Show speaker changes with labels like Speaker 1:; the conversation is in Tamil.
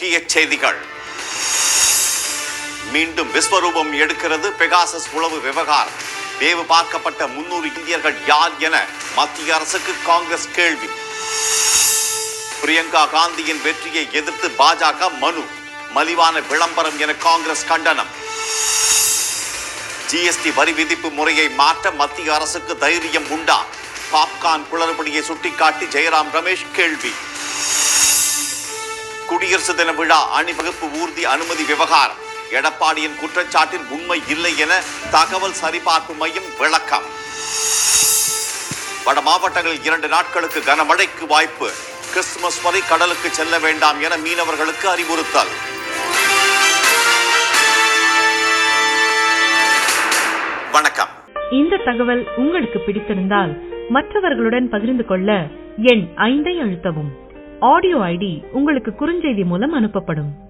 Speaker 1: முக்கிய செய்திகள் மீண்டும் விஸ்வரூபம் எடுக்கிறது பெகாசஸ் உளவு விவகாரம் வேவு பார்க்கப்பட்ட முன்னூறு இந்தியர்கள் யார் என மத்திய அரசுக்கு காங்கிரஸ் கேள்வி பிரியங்கா காந்தியின் வெற்றியை எதிர்த்து பாஜக மனு மலிவான விளம்பரம் என காங்கிரஸ் கண்டனம் ஜிஎஸ்டி வரி விதிப்பு முறையை மாற்ற மத்திய அரசுக்கு தைரியம் உண்டா பாப்கார்ன் குளறுபடியை சுட்டிக்காட்டி ஜெயராம் ரமேஷ் கேள்வி குடியரசு தின விழா அணிவகுப்பு ஊர்தி அனுமதி விவகாரம் எடப்பாடியின் குற்றச்சாட்டில் உண்மை இல்லை என தகவல் சரிபார்ப்பு மையம் விளக்கம் வட மாவட்டங்களில் இரண்டு நாட்களுக்கு கனமழைக்கு வாய்ப்பு கிறிஸ்துமஸ் வரை கடலுக்கு செல்ல வேண்டாம் என மீனவர்களுக்கு அறிவுறுத்தல் வணக்கம்
Speaker 2: இந்த தகவல் உங்களுக்கு பிடித்திருந்தால் மற்றவர்களுடன் பகிர்ந்து கொள்ள எண் ஐந்தை அழுத்தவும் ஆடியோ ஐடி உங்களுக்கு குறுஞ்செய்தி மூலம் அனுப்பப்படும்